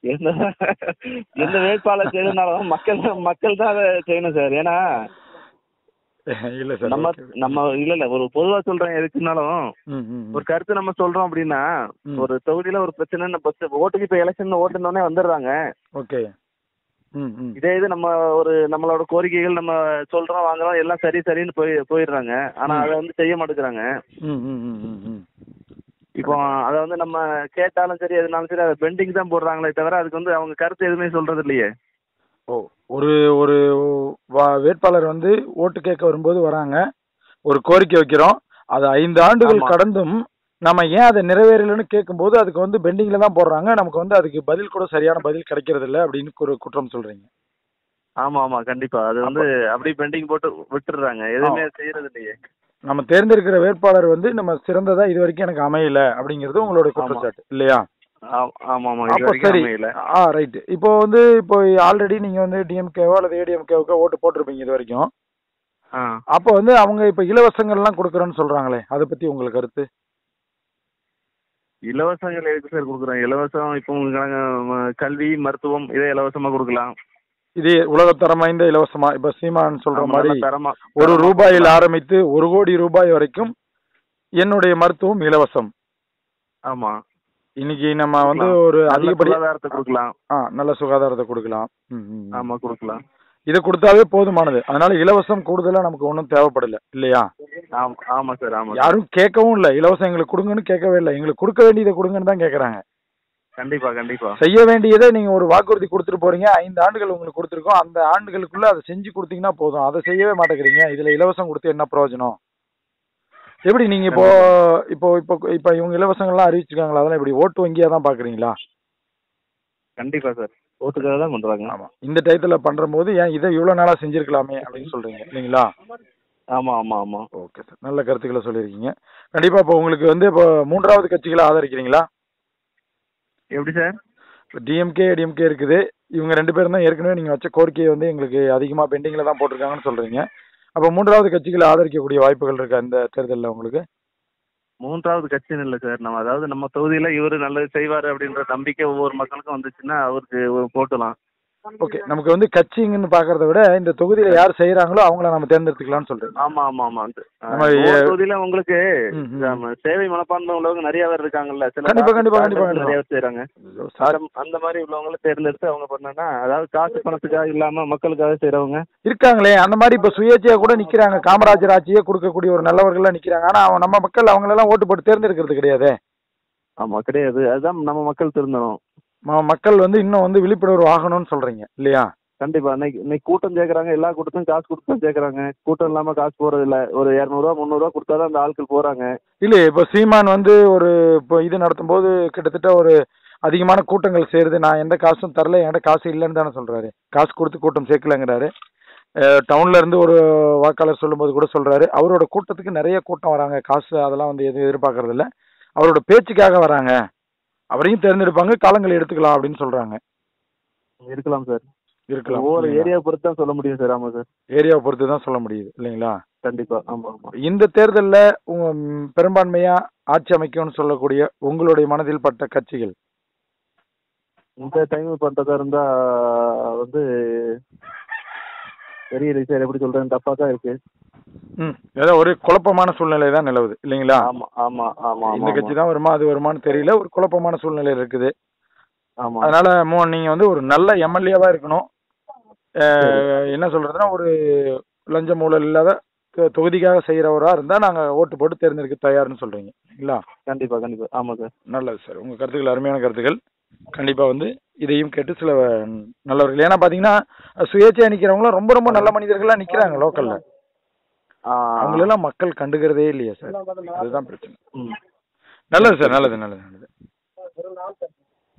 எந்த எந்த வேட்பாளர் செய்யணும்னாலும் மக்கள் மக்கள் தான் அதை செய்யணும் சார் ஏன்னா இல்ல சார் நம்ம okay. நம்ம இல்ல இல்ல ஒரு பொதுவா சொல்றேன் எதுக்குனாலும் ம், ம், ம். ஒரு கருத்து நம்ம சொல்றோம் அப்படின்னா ம். ஒரு தொகுதியில ஒரு பிரச்சனை ஃபர்ஸ்ட் ஓட்டுக்கு இப்ப எலெக்ஷன் ஓட்டுனோடனே வந்துடுறாங்க ஓகே ம் ம் இதே இது நம்ம ஒரு நம்மளோட கோரிக்கைகள் நம்ம சொல்றோம் வாங்குறோம் எல்லாம் சரி சரின்னு போய் போயிடுறாங்க ஆனா ம். அதை வந்து செய்ய மாட்டேங்கிறாங்க ம் ம் ம் ம் ம் இப்போ அதை வந்து நம்ம கேட்டாலும் சரி எதுனாலும் சரி அதை பெண்டிங் தான் போடுறாங்களே தவிர அதுக்கு வந்து அவங்க கருத்து எதுவுமே சொல்றது இல்லையே ஓ ஒரு ஒரு வா- வேட்பாளர் வந்து ஓட்டு கேட்க வரும்போது வராங்க ஒரு கோரிக்கை வைக்கிறோம் அது ஐந்து ஆண்டுகள் ஆமா. கடந்தும் நம்ம ஏன் அதை நிறைவேறலைன்னு கேட்கும்போது அதுக்கு வந்து பெண்டிங்ல தான் போடுறாங்க நமக்கு வந்து அதுக்கு பதில் கூட சரியான பதில் கிடைக்கிறது இல்ல அப்படின்னு ஒரு குற்றம் சொல்றீங்க ஆமா ஆமா கண்டிப்பா அது வந்து அப்படியே பெண்டிங் போட்டு விட்டுடுறாங்க எதுவுமே செய்யறது இல்லையே நம்ம தேர்ந்தெடுக்கிற வேட்பாளர் வந்து நம்ம சிறந்ததா இது வரைக்கும் எனக்கு அமையல அப்படிங்கிறது உங்களோட ஆமா. குற்றச்சாட்டு இல்லையா ஆ- ஆமா ஆமா இது அப்போ வரைக்கும் சரி அமையல ஆ ரைட் இப்போ வந்து இப்போ ஆல்ரெடி நீங்க வந்து டிஎம்கேவோ அல்லது ஏடிஎம்கேவுக்கோ ஓட்டு போட்டிருப்பீங்க இது வரைக்கும் ஆ அப்போ வந்து அவங்க இப்ப இலவசங்கள்லாம் கொடுக்குறோன்னு சொல்றாங்களே அதை பத்தி உங்களுக்கு கருத்து இலவசங்கள் எதுக்கு சார் கொடுக்குறோம் இலவசம் இப்போ உங்களுக்கு நாங்க, ம, கல்வி மருத்துவம் இதே இலவசமா கொடுக்கலாம் இது உலகத்தரம் வாய்ந்த இலவசமா இப்ப சீமான் சொல்ற ஆமா, மாதிரி நல்ல தரமா ஒரு தரமா ரூபாயில் கொடுக்கலாம். ஆரம்பித்து ஒரு கோடி ரூபாய் வரைக்கும் என்னுடைய மருத்துவம் இலவசம் ஆமா இன்னைக்கு நம்ம வந்து கொடுக்கலாம். ஒரு நல்ல அதிகப்படி பொருளாதாரத்தை கொடுக்கலாம் ஆ நல்ல சுகாதாரத்தை கொடுக்கலாம் ம், ம், ம். ஆமா கொடுக்கலாம் இதை கொடுத்தாவே போதுமானது அதனால இலவசம் கூடுதலா நமக்கு ஒன்றும் தேவைப்படல இல்லையா ஆமா ஆமா சார் ஆமா சார். யாரும் கேட்கவும் இல்லை இலவசம் எங்களுக்கு கொடுங்கன்னு கேட்கவே இல்லை எங்களுக்கு கொடுக்க வேண்டியதை கொடுங்கன்னு தான் கேட்கறாங்க கண்டிப்பா கண்டிப்பா செய்ய வேண்டியதை நீங்க ஒரு வாக்குறுதி கொடுத்துட்டு போறீங்க ஐந்து ஆண்டுகள் உங்களுக்கு கொடுத்துருக்கோம் அந்த ஆண்டுகளுக்குள்ள அதை செஞ்சு கொடுத்தீங்கன்னா போதும் அதை செய்யவே மாட்டேங்கிறீங்க இதுல இலவசம் கொடுத்து என்ன பிரயோஜனம் எப்படி நீங்க இப்போ இப்போ இப்போ இப்போ இவங்க இலவசங்கள்லாம் அறிவிச்சிருக்காங்களா அதெல்லாம் எப்படி ஓட்டு வங்கியா தான் பாக்குறீங்களா கண்டிப்பா சார் ஓட்டுக்காக தான் பண்றாங்க ஆமா இந்த டயத்துல பண்ற போது ஏன் இதை இவ்வளவு நாளா செஞ்சிருக்கலாமே அப்படின்னு சொல்றீங்க இல்லைங்களா ஆமா ஆமா ஆமா ஓகே சார் நல்ல கருத்துக்களை சொல்லியிருக்கீங்க கண்டிப்பா இப்போ உங்களுக்கு வந்து இப்போ மூன்றாவது கட்சிகளை ஆதரிக்கிறீங்களா எப்படி சார் டிஎம்கே டிஎம்கே இருக்குது இவங்க ரெண்டு பேரும் தான் ஏற்கனவே நீங்க வச்ச கோரிக்கையை வந்து எங்களுக்கு அதிகமா பெண்டிங்ல தான் போட்டிருக்காங்கன்னு சொல்றீங்க அப்ப மூன்றாவது கட்சிகளை ஆதரிக்கக்கூடிய வாய்ப்புகள் இருக்கா இந்த தேர்தலில் உங்களுக்கு மூன்றாவது கட்சின்னு இல்லை சார் நம்ம அதாவது நம்ம தொகுதியில இவரு நல்லது செய்வாரு அப்படின்ற நம்பிக்கை ஒவ்வொரு மக்களுக்கும் வந்துச்சுன்னா அவருக்கு ஒரு போட்டுலாம் ஓகே நமக்கு வந்து கட்சிங்கன்னு பாக்குறத விட இந்த தொகுதியில யார் செய்யறாங்களோ அவங்கள நம்ம தேர்ந்தெடுத்துக்கலாம்னு சொல்றேன் ஆமா ஆமா ஆமா அந்த நம்ம ஒவ்வொரு ஏ- தொகுதியில உங்களுக்கு ம், ம். நம்ம சேவை மனப்பான்மை உள்ளவங்க நிறைய பேர் இருக்காங்கல்ல சில கண்டிப்பா, காசு- கண்டிப்பா, காசு கண்டிப்பா, எடுத்து நிறைய கண்டிப்பா. பேர் செய்றாங்க சார் அந்த- அந்த மாதிரி உள்ளவங்கள தேர்ந்தெடுத்து அவங்க பண்ணா அதாவது காசு பணத்துக்காக இல்லாம மக்களுக்காக செய்றவங்க இருக்காங்களே அந்த மாதிரி இப்ப சுயேட்சையா கூட நிக்கிறாங்க காமராஜர் ஆட்சியே கொடுக்கக்கூடிய ஒரு நல்லவர்கள்லாம் நிக்கிறாங்க ஆனா அவன் நம்ம மக்கள் அவங்களெல்லாம் ஓட்டு போட்டு தேர்ந்தெடுக்கிறது கிடையாது ஆமா கிடையாது அதுதான் நம்ம மக்கள் திருந்தணும் ம- மக்கள் வந்து இன்னும் வந்து விழிப்புணர்வு ஆகணும்னு சொல்றீங்க இல்லையா கண்டிப்பா இன்னைக்கு இன்னைக்கு கூட்டம் சேர்க்கறாங்க எல்லா கூட்டத்துக்கும் காசு கொடுத்து தான் சேர்க்கறாங்க கூட்டம் இல்லாம காசு போறது இல்ல ஒரு இரநூறுவா முந்நூறுவா கொடுத்தாதான் அந்த ஆட்கள் போறாங்க இல்லையே இப்போ சீமான் வந்து ஒரு இப்போ இது நடத்தும் போது கிட்டத்தட்ட ஒரு அதிகமான கூட்டங்கள் சேருது நான் எந்த காசும் தரல என்கிட்ட காசு இல்லைன்னு தானே சொல்றாரு காசு கொடுத்து கூட்டம் சேர்க்கலங்கிறாரு அஹ் டவுன்ல இருந்து ஒரு வாக்காளர் சொல்லும்போது கூட சொல்றாரு அவரோட கூட்டத்துக்கு நிறைய கூட்டம் வராங்க காசு அதெல்லாம் வந்து எதுவும் எதிர்பார்க்கறது இல்ல அவரோட பேச்சுக்காக வராங்க அவரையும் தேர்ந்தெடுப்பாங்க காலங்கள் எடுத்துக்கலாம் அப்படின்னு சொல்றாங்க இருக்கலாம் சார் இருக்கலாம் ஒவ்வொரு ஏரியா பொறுத்து தான் சொல்ல முடியும் சார் ஆமா சார் ஏரியாவை பொறுத்து தான் சொல்ல முடியுது இல்லைங்களா கண்டிப்பா ஆமா ஆமா இந்த தேர்தல்ல உங்க ம், பெரும்பான்மையா ஆட்சி அமைக்கும்னு சொல்லக்கூடிய உங்களுடைய மனதில் பட்ட கட்சிகள் இந்த டைம் பண்றதா இருந்தா வந்து தெரியல சார் எப்படி சொல்றேன் தப்பா தான் இருக்கு ம் ஏதோ ஒரு குழப்பமான சூழ்நிலை தான் நிலவுது இல்லைங்களா ஆமா ஆமா ஆமா இந்த ஆமா கட்சி தான் வருமா அது வருமான்னு தெரியல ஒரு குழப்பமான சூழ்நிலை இருக்குது ஆமா அதனால மோ நீங்க வந்து ஒரு நல்ல எம்எல்ஏவா இருக்கணும் அஹ், என்ன சொல்றதுன்னா ஒரு லஞ்ச ஊழல் இல்லாத தொ- தொகுதிக்காக செய்யறவரா இருந்தா நாங்க ஓட்டு போட்டு தேர்ந்தெடுக்க தயார்னு சொல்றீங்க இல்லைங்களா கண்டிப்பா கண்டிப்பா ஆமா சார் நல்லது சார் உங்க கருத்துக்கள் அருமையான கருத்துக்கள் கண்டிப்பா வந்து இதையும் கேட்டு சில ம், நல்லவர்கள் ஏன்னா பாத்தீங்கன்னா சுயேட்சையா நிக்கிறவங்களும் ரொம்ப ரொம்ப நல்ல மனிதர்களா நிக்கிறாங்க லோக்கல்ல அவங்களெல்லாம் மக்கள் கண்டுக்கிறதே இல்லையா சார் அதுதான் பிரச்சனை ம் நல்லது சார் நல்லது நல்லது நல்லது